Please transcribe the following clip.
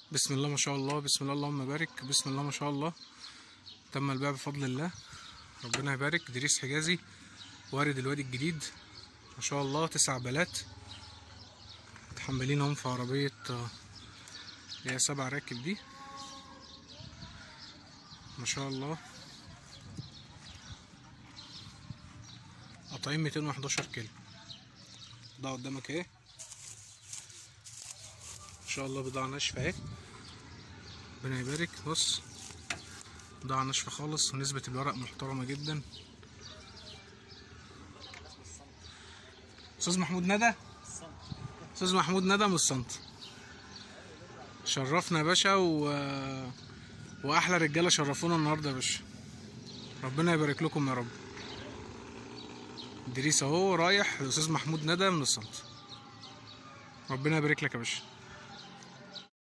بسم الله ما شاء الله بسم الله اللهم بارك بسم الله ما شاء الله تم البيع بفضل الله ربنا يبارك دريس حجازي وارد الوادي الجديد ما شاء الله تسع بلات متحملين هم في عربية آه، اللي هي سبع راكب دي ما شاء الله قطعين ميتين وحداشر كيلو ده قدامك اهي ان شاء الله بضاعة ناشفة اهي ربنا يبارك بص بضاعة ناشفة خالص ونسبة الورق محترمة جدا استاذ محمود ندى استاذ محمود ندى من الصنط شرفنا يا باشا و... واحلى رجاله شرفونا النهارده يا باشا ربنا يبارك لكم يا رب دريس اهو رايح لاستاذ محمود ندى من الصنط ربنا يبارك لك يا باشا